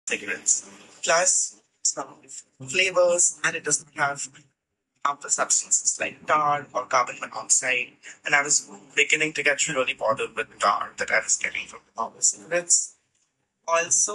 cigarettes. Plus some flavors, and it does not have harmful substances like tar or carbon monoxide. And I was beginning to get really bothered with tar that I was getting from normal cigarettes. Also,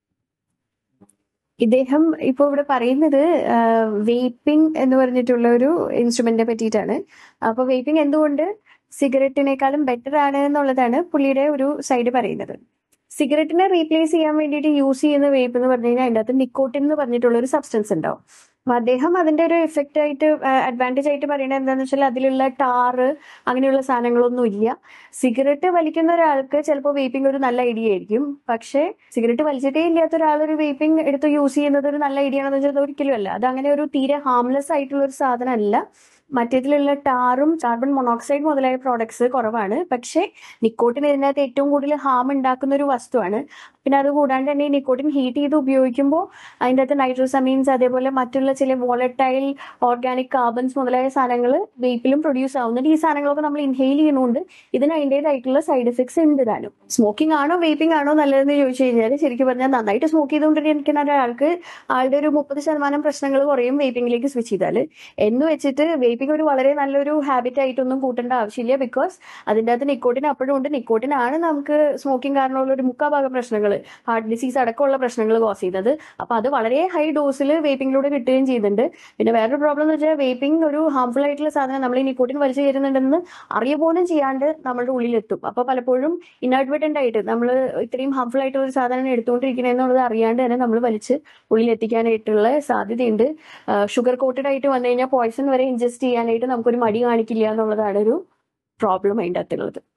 ഇദ്ദേഹം ഇപ്പോൾ ഇവിടെ പറയുന്നത് vaping എന്ന് പറഞ്ഞിട്ടുള്ള ഒരു ഇൻസ്ട്രുമെന്റിനെ പറ്റിയിട്ടാണ് അപ്പൊ vaping എന്തുകൊണ്ട് സിഗരറ്റിനേക്കാളും ബെറ്റർ ആണ് എന്നുള്ളതാണ് പുള്ളിയുടെ ഒരു സൈഡ് പറയുന്നത് സിഗരറ്റിനെ റീപ്ലേസ് ചെയ്യാൻ വേണ്ടിയിട്ട് യൂസ് ചെയ്യുന്ന വേപ്പ് എന്ന് പറഞ്ഞു കഴിഞ്ഞാൽ അതിൻ്റെ അകത്ത് നിക്കോട്ടിൻ എന്ന് പറഞ്ഞിട്ടുള്ള ഒരു സബ്സ്റ്റൻസ് ഉണ്ടാവും അപ്പൊ അദ്ദേഹം അതിന്റെ ഒരു എഫക്റ്റ് ആയിട്ട് അഡ്വാൻറ്റേജ് ആയിട്ട് പറയുന്നത് എന്താണെന്ന് വെച്ചാൽ അതിലുള്ള ടാറ് അങ്ങനെയുള്ള സാധനങ്ങളൊന്നും ഇല്ല സിഗരറ്റ് വലിക്കുന്ന ഒരാൾക്ക് ചിലപ്പോൾ വേപ്പിംഗ് ഒരു നല്ല ഐഡിയ ആയിരിക്കും പക്ഷേ സിഗരറ്റ് വലിച്ചിട്ടേ ഇല്ലാത്ത ഒരാൾ ഒരു വേപ്പിംഗ് എടുത്ത് യൂസ് ചെയ്യുന്നത് ഒരു നല്ല ഐഡിയ ആണെന്ന് വെച്ചാൽ അത് ഒരിക്കലും അല്ല അത് അങ്ങനെ ഒരു തീരെ ഹാംലെസ് ആയിട്ടുള്ള ഒരു സാധനമല്ല മറ്റേതിലുള്ള ടാറും കാർബൺ മൊണോക്സൈഡ് മുതലായ പ്രോഡക്ട്സ് കുറവാണ് പക്ഷേ നിക്കോട്ടിൻ ഇതിനകത്ത് ഏറ്റവും കൂടുതൽ ഹാം ഉണ്ടാക്കുന്ന ഒരു വസ്തുവാണ് പിന്നെ അത് കൂടാണ്ട് തന്നെ ഈ നിക്കോട്ടിൻ ഹീറ്റ് ചെയ്ത് ഉപയോഗിക്കുമ്പോൾ അതിൻ്റെ അകത്ത് നൈട്രോസമീൻസ് അതേപോലെ മറ്റുള്ള ചില വോളറ്റൈൽ ഓർഗാനിക് കാർബൺസ് മുതലായ സാധനങ്ങൾ വേപ്പിലും പ്രൊഡ്യൂസ് ആവുന്നുണ്ട് ഈ സാധനങ്ങളൊക്കെ നമ്മൾ ഇൻഹെയിൽ ചെയ്യുന്നതുകൊണ്ട് ഇതിന് അതിൻ്റെതായിട്ടുള്ള സൈഡ് എഫക്ട്സ് ഉണ്ട് താനും സ്മോക്കിംഗ് ആണോ വേപ്പിംഗ് ആണോ നല്ലതെന്ന് ചോദിച്ചു കഴിഞ്ഞാൽ ശരിക്കും പറഞ്ഞാൽ നന്നായിട്ട് സ്മോക്ക് ചെയ്തുകൊണ്ടിരിക്കുന്ന ഒരാൾക്ക് ആളുടെ ഒരു മുപ്പത് ശതമാനം പ്രശ്നങ്ങൾ കുറയും വേപ്പിംഗിലേക്ക് സ്വിച്ച് ചെയ്താൽ എന്ന് വെച്ചിട്ട് വേപ്പിംഗ് ഒരു വളരെ നല്ലൊരു ഹാബിറ്റ് ആയിട്ടൊന്നും കൂട്ടേണ്ട ആവശ്യമില്ല ബിക്കോസ് അതിൻ്റെ അകത്ത് നിക്കോട്ടിൻ അപ്പോഴും ഉണ്ട് നിക്കോട്ടിൻ ആണ് നമുക്ക് സ്മോക്കിംഗ് കാരണമുള്ള ഒരു മുക്കാ ഭാഗം പ്രശ്നങ്ങൾ ഹാർട്ട് ഡിസീസ് അടക്കമുള്ള പ്രശ്നങ്ങൾ കോസ് ചെയ്യുന്നത് അപ്പൊ അത് വളരെ ഹൈ ഡോസിൽ വേപ്പിംഗിലൂടെ കിട്ടുകയും ചെയ്യുന്നുണ്ട് പിന്നെ വേറൊരു പ്രോബ്ലം എന്ന് വെച്ചാൽ വേപ്പിംഗ് ഒരു ഹാർംഫുൾ ആയിട്ടുള്ള സാധനം നമ്മൾ ഈ നിക്കോട്ടിൻ വലിച്ചു കയറുന്നുണ്ടെന്ന് അറിയ പോലും ചെയ്യാണ്ട് നമ്മുടെ ഉള്ളിലെത്തും അപ്പൊ പലപ്പോഴും ഇൻഅഡ്വർട്ടന്റ് ആയിട്ട് നമ്മൾ ഇത്രയും ഹാർംഫുൾ ആയിട്ട് ഒരു സാധനം എടുത്തുകൊണ്ടിരിക്കുന്നത് എന്നുള്ളത് അറിയാണ്ട് തന്നെ നമ്മൾ വലിച്ച് ഉള്ളിലെത്തിക്കാനായിട്ടുള്ള സാധ്യതയുണ്ട് ഷുഗർ കോട്ടഡ് ആയിട്ട് വന്നു കഴിഞ്ഞാൽ പോയ്സൺ വരെ ഇൻജസ്റ്റ് ചെയ്യാനായിട്ട് നമുക്കൊരു മടി കാണിക്കില്ല എന്നുള്ളതാണ് ഒരു പ്രോബ്ലം അതിൻ്റെ അകത്തുള്ളത്